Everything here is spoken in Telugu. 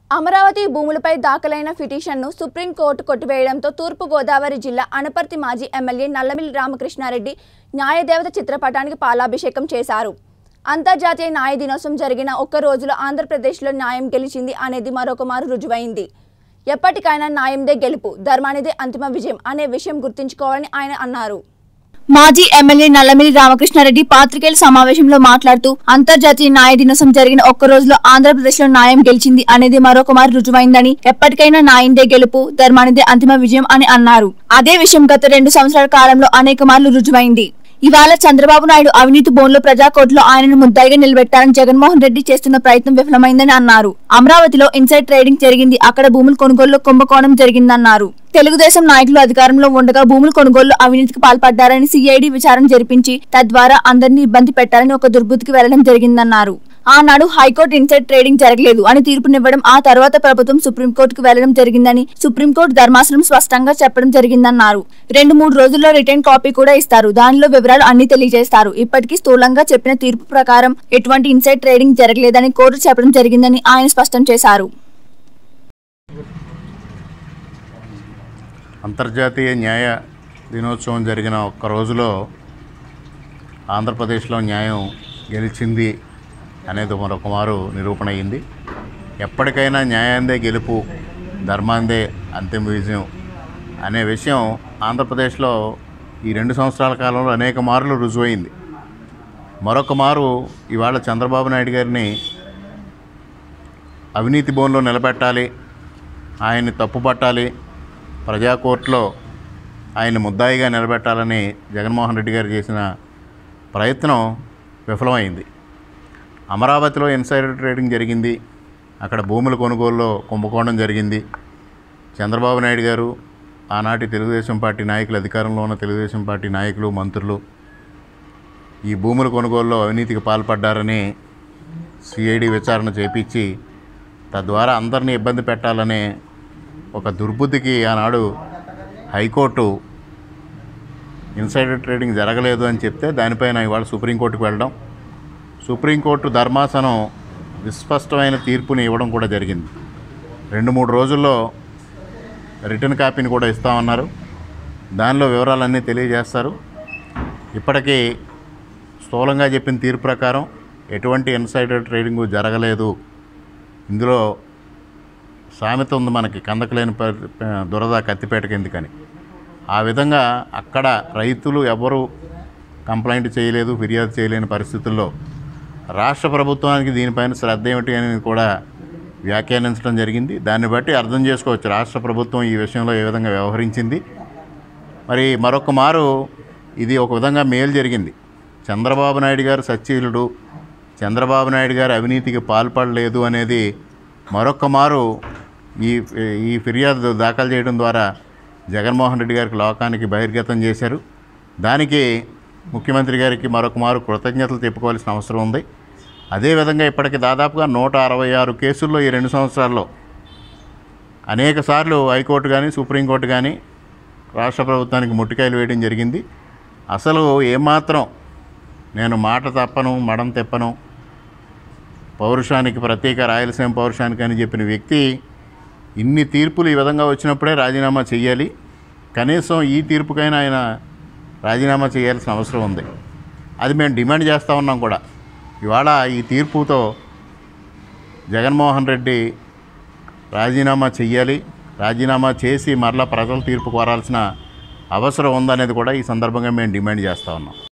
అమరావతి భూములపై దాఖలైన పిటిషన్ను సుప్రీంకోర్టు కొట్టివేయడంతో తూర్పు గోదావరి జిల్లా అనపర్తి మాజీ ఎమ్మెల్యే నల్లమిల్లి రామకృష్ణారెడ్డి న్యాయదేవత చిత్రపటానికి పాలాభిషేకం చేశారు అంతర్జాతీయ న్యాయ దినోత్సవం జరిగిన ఒక్క రోజులో ఆంధ్రప్రదేశ్లో న్యాయం గెలిచింది అనేది మరొక మారు రుజువైంది ఎప్పటికైనా న్యాయందే గెలుపు ధర్మానిదే అంతిమ విజయం అనే విషయం గుర్తుంచుకోవాలని ఆయన అన్నారు మాజీ ఎమ్మెల్యే నల్లమిల్లి రామకృష్ణారెడ్డి పాత్రికేయుల సమావేశంలో మాట్లాడుతూ అంతర్జాతీయ న్యాయ దినోత్సవం జరిగిన ఒక్క రోజులో ఆంధ్రప్రదేశ్ లో న్యాయం గెలిచింది అనేది మరొక మారు రుజువైందని ఎప్పటికైనా న్యాయందే గెలుపు ధర్మానిదే అంతిమ విజయం అని అన్నారు అదే విషయం గత రెండు సంవత్సరాల కాలంలో అనేక మార్లు రుజువైంది ఇవాళ చంద్రబాబు నాయుడు అవినీతి బోన్లో ప్రజాకోర్టులో ఆయనను ముద్దాయిగా నిలబెట్టాలని జగన్మోహన్ రెడ్డి చేస్తున్న ప్రయత్నం విఫలమైందని అన్నారు అమరావతిలో ఇన్సైడ్ ట్రేడింగ్ జరిగింది అక్కడ భూముల కొనుగోలులో కుంభకోణం జరిగిందన్నారు తెలుగుదేశం నాయకులు అధికారంలో ఉండగా భూముల కొనుగోలులో అవినీతికి పాల్పడ్డారని సిఐడి విచారణ జరిపించి తద్వారా అందరినీ ఇబ్బంది పెట్టాలని ఒక దుర్బుద్ధికి వెళ్లడం జరిగిందన్నారు ఆనాడు హైకోర్టు ఇన్సైడ్ ట్రేడింగ్ జరగలేదు అని తీర్పునివ్వడం ఆ తర్వాత ప్రభుత్వం సుప్రీంకోర్టుకు వెళ్లడం జరిగిందని సుప్రీంకోర్టు ధర్మాసనం స్పష్టంగా చెప్పడం జరిగిందన్నారు రెండు మూడు రోజుల్లో రిటర్న్ కాపీ కూడా ఇస్తారు దానిలో వివరాలు అన్ని తెలియజేస్తారు ఇప్పటికీ స్థూలంగా చెప్పిన తీర్పు ప్రకారం ఎటువంటి ఇన్సైడ్ ట్రేడింగ్ జరగలేదని కోర్టు చెప్పడం జరిగిందని ఆయన స్పష్టం చేశారు అంతర్జాతీయ న్యాయ దినోత్సవం జరిగిన ఒక్క రోజులో ఆంధ్రప్రదేశ్లో న్యాయం గెలిచింది అనేది మరొక మారు నిరూపణ అయింది ఎప్పటికైనా న్యాయాందే గెలుపు ధర్మాందే అంతిమ విజయం అనే విషయం ఆంధ్రప్రదేశ్లో ఈ రెండు సంవత్సరాల కాలంలో అనేక మార్లు రుజువైంది మరొక మారు ఇవాళ చంద్రబాబు నాయుడు గారిని అవినీతి బోన్లో నిలబెట్టాలి ఆయన్ని తప్పుపట్టాలి ప్రజా కోర్టులో ఆయన ముద్దాయిగా నిలబెట్టాలని జగన్మోహన్ రెడ్డి గారు చేసిన ప్రయత్నం విఫలమైంది అమరావతిలో ఇన్సైడర్ ట్రేడింగ్ జరిగింది అక్కడ భూముల కొనుగోలులో కుంభకోణం జరిగింది చంద్రబాబు నాయుడు గారు ఆనాటి తెలుగుదేశం పార్టీ నాయకులు అధికారంలో ఉన్న తెలుగుదేశం పార్టీ నాయకులు మంత్రులు ఈ భూముల కొనుగోలులో అవినీతికి పాల్పడ్డారని సిఐడి విచారణ చేపించి తద్వారా అందరినీ ఇబ్బంది పెట్టాలనే ఒక దుర్బుద్ధికి ఆనాడు హైకోర్టు ఇన్సైడర్ ట్రేడింగ్ జరగలేదు అని చెప్తే దానిపైన ఇవాళ సుప్రీంకోర్టుకు వెళ్ళడం సుప్రీంకోర్టు ధర్మాసనం విస్పష్టమైన తీర్పుని ఇవ్వడం కూడా జరిగింది రెండు మూడు రోజుల్లో రిటర్న్ కాపీని కూడా ఇస్తామన్నారు దానిలో వివరాలన్నీ తెలియజేస్తారు ఇప్పటికీ స్థూలంగా చెప్పిన తీర్పు ప్రకారం ఎటువంటి ఇన్సైడర్ ట్రేడింగ్ జరగలేదు ఇందులో సామెత ఉంది మనకి కందకలేని ప- దురద కత్తిపేటకి ఎందుకని ఆ విధంగా అక్కడ రైతులు ఎవరు కంప్లైంట్ చేయలేదు ఫిర్యాదు చేయలేని పరిస్థితుల్లో రాష్ట్ర ప్రభుత్వానికి దీనిపైన శ్రద్ధ ఏమిటి అనేది కూడా వ్యాఖ్యానించడం జరిగింది దాన్ని బట్టి అర్థం చేసుకోవచ్చు రాష్ట్ర ప్రభుత్వం ఈ విషయంలో ఏ విధంగా వ్యవహరించింది మరి మరొక మారు ఇది ఒక విధంగా మేలు జరిగింది చంద్రబాబు నాయుడు గారు సచ్చీలుడు చంద్రబాబు నాయుడు గారు అవినీతికి పాల్పడలేదు అనేది మరొక మారు ఈ ఈ ఫిర్యాదు దాఖలు చేయడం ద్వారా జగన్మోహన్ రెడ్డి గారికి లోకానికి బహిర్గతం చేశారు దానికి ముఖ్యమంత్రి గారికి మరొక మారు కృతజ్ఞతలు చెప్పుకోవాల్సిన అవసరం ఉంది అదేవిధంగా ఇప్పటికి దాదాపుగా నూట అరవై ఆరు కేసుల్లో ఈ రెండు సంవత్సరాల్లో అనేక సార్లు హైకోర్టు కానీ సుప్రీంకోర్టు కానీ రాష్ట్ర ప్రభుత్వానికి ముట్టికాయలు వేయడం జరిగింది అసలు ఏమాత్రం నేను మాట తప్పను మడం తెప్పను పౌరుషానికి ప్రత్యేక రాయలసీమ పౌరుషానికి అని చెప్పిన వ్యక్తి ఇన్ని తీర్పులు ఈ విధంగా వచ్చినప్పుడే రాజీనామా చేయాలి కనీసం ఈ తీర్పుకైనా ఆయన రాజీనామా చేయాల్సిన అవసరం ఉంది అది మేము డిమాండ్ చేస్తూ ఉన్నాం కూడా ఇవాళ ఈ తీర్పుతో జగన్మోహన్ రెడ్డి రాజీనామా చెయ్యాలి రాజీనామా చేసి మరలా ప్రజల తీర్పు కోరాల్సిన అవసరం ఉందనేది కూడా ఈ సందర్భంగా మేము డిమాండ్ చేస్తూ ఉన్నాం